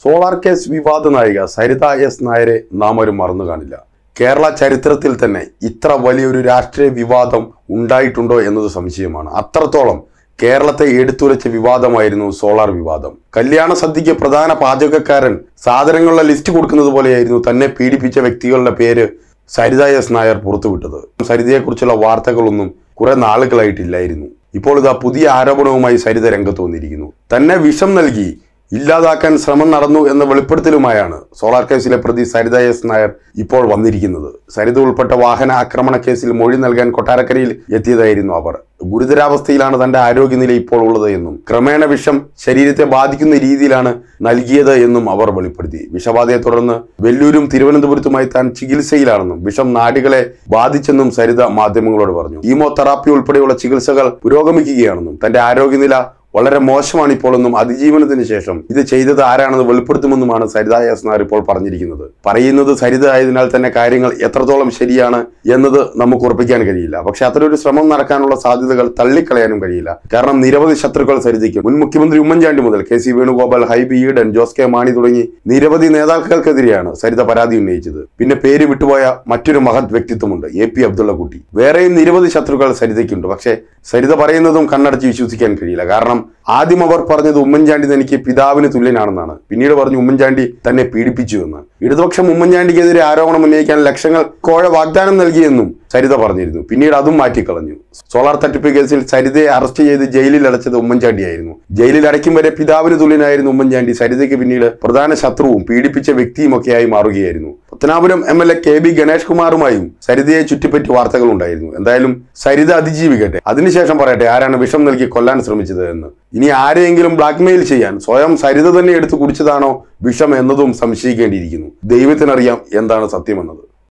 solar case വിവാദ നായിക Saritha S നായരെ നാം ഒരു മറന്നു കാണില്ല കേരള ചരിത്രത്തിൽ തന്നെ ഇത്ര വലിയൊരു രാഷ്ട്രീയ വിവാദം ഉണ്ടായിട്ടുണ്ടോ എന്നത് സംശയമാണ് അത്രത്തോളം കേരളത്തെ എടുത്തുരച്ച വിവാദമായിരുന്നു സോളാർ വിവാദം കല്യാണ സദ്യക്ക് പ്രധാന പാചകക്കാരൻ സാധനങ്ങളുടെ ലിസ്റ്റ് കൊടുക്കുന്നത് പോലെയായിരുന്നു തന്നെ പീഡിപ്പിച്ച വ്യക്തികളുടെ പേര് സരിത എസ് നായർ പുറത്തുവിട്ടത് സരിതയെക്കുറിച്ചുള്ള വാർത്തകളൊന്നും കുറെ നാളുകളായിട്ടില്ലായിരുന്നു ഇപ്പോൾ ഇതാ പുതിയ ആരോപണവുമായി സരിത രംഗത്ത് വന്നിരിക്കുന്നു തന്നെ വിഷം നൽകി ഇല്ലാതാക്കാൻ ശ്രമം നടന്നു എന്ന വെളിപ്പെടുത്തലുമായാണ് സോളാർ കേസിലെ പ്രതി സരിത എസ് നായർ ഇപ്പോൾ വന്നിരിക്കുന്നത് സരിത ഉൾപ്പെട്ട വാഹന ആക്രമണ കേസിൽ മൊഴി നൽകാൻ കൊട്ടാരക്കരയിൽ എത്തിയതായിരുന്നു അവർ ഗുരുതരാവസ്ഥയിലാണ് തന്റെ ആരോഗ്യനില ഇപ്പോൾ ഉള്ളത് എന്നും ക്രമേണ വിഷം ശരീരത്തെ ബാധിക്കുന്ന രീതിയിലാണ് നൽകിയത് എന്നും അവർ വെളിപ്പെടുത്തി വിഷബാധയെ തുടർന്ന് വെല്ലൂരും തിരുവനന്തപുരത്തുമായി താൻ ചികിത്സയിലാണെന്നും വിഷം നാടികളെ ബാധിച്ചെന്നും സരിത മാധ്യമങ്ങളോട് പറഞ്ഞു കീമോതെറാപ്പി ഉൾപ്പെടെയുള്ള ചികിത്സകൾ പുരോഗമിക്കുകയാണെന്നും തന്റെ ആരോഗ്യനില വളരെ മോശമാണ് ഇപ്പോൾ എന്നും അതിജീവനത്തിന് ശേഷം ഇത് ചെയ്തത് ആരാണെന്ന് വെളിപ്പെടുത്തുമെന്നുമാണ് സരിത എസ് നായർ ഇപ്പോൾ പറഞ്ഞിരിക്കുന്നത് പറയുന്നത് സരിത ആയതിനാൽ തന്നെ കാര്യങ്ങൾ എത്രത്തോളം ശരിയാണ് എന്നത് നമുക്ക് ഉറപ്പിക്കാൻ കഴിയില്ല പക്ഷെ അത്തരൊരു ശ്രമം നടക്കാനുള്ള സാധ്യതകൾ തള്ളിക്കളയാനും കഴിയില്ല കാരണം നിരവധി ശത്രുക്കൾ സരിതയ്ക്കും മുൻ മുഖ്യമന്ത്രി ഉമ്മൻചാണ്ടി മുതൽ K C Venugopal Hibi Eden Jose K Mani തുടങ്ങി നിരവധി നേതാക്കൾക്കെതിരെയാണ് സരിത പരാതി ഉന്നയിച്ചത് പിന്നെ പേര് വിട്ടുപോയ മറ്റൊരു മഹത് വ്യക്തിത്വമുണ്ട് എ പി അബ്ദുള്ള കുട്ടി വേറെയും നിരവധി ശത്രുക്കൾ സരിതയ്ക്കുണ്ട് പക്ഷേ സരിത പറയുന്നതും കണ്ണടച്ച് വിശ്വസിക്കാൻ കഴിയില്ല കാരണം ആദ്യം അവർ പറഞ്ഞത് ഉമ്മൻചാണ്ടി തനിക്ക് പിതാവിന് തുല്യനാണെന്നാണ് പിന്നീട് പറഞ്ഞു ഉമ്മൻചാണ്ടി തന്നെ പീഡിപ്പിച്ചു എന്ന് ഇടതുപക്ഷം ഉമ്മൻചാണ്ടിക്കെതിരെ ആരോപണം ഉന്നയിക്കാൻ ലക്ഷങ്ങൾ കോഴ വാഗ്ദാനം നൽകിയെന്നും സരിത പറഞ്ഞിരുന്നു പിന്നീട് അതും മാറ്റിക്കളഞ്ഞു സോളാർ തട്ടിപ്പ് കേസിൽ സരിതയെ അറസ്റ്റ് ചെയ്ത് ജയിലിൽ അടച്ചത് ഉമ്മൻചാണ്ടിയായിരുന്നു ജയിലിൽ അടയ്ക്കും വരെ പിതാവിന് തുല്യനായിരുന്നു ഉമ്മൻചാണ്ടി സരിതയ്ക്ക് പിന്നീട് പ്രധാന ശത്രുവും പീഡിപ്പിച്ച വ്യക്തിയുമൊക്കെയായി മാറുകയായിരുന്നു Pathanapuram M L A K B Ganesh കുമാറുമായും സരിതയെ ചുറ്റിപ്പറ്റി വാർത്തകൾ ഉണ്ടായിരുന്നു എന്തായാലും സരിത അതിജീവിക്കട്ടെ അതിനുശേഷം പറയട്ടെ ആരാണ് വിഷം നൽകി കൊല്ലാൻ ശ്രമിച്ചത് എന്ന് ഇനി ആരെയെങ്കിലും ബ്ലാക്ക്മെയിൽ ചെയ്യാൻ സ്വയം സരിത തന്നെ എടുത്തു കുടിച്ചതാണോ വിഷം എന്നതും സംശയിക്കേണ്ടിയിരിക്കുന്നു ദൈവത്തിനറിയാം എന്താണ് സത്യമെന്നത്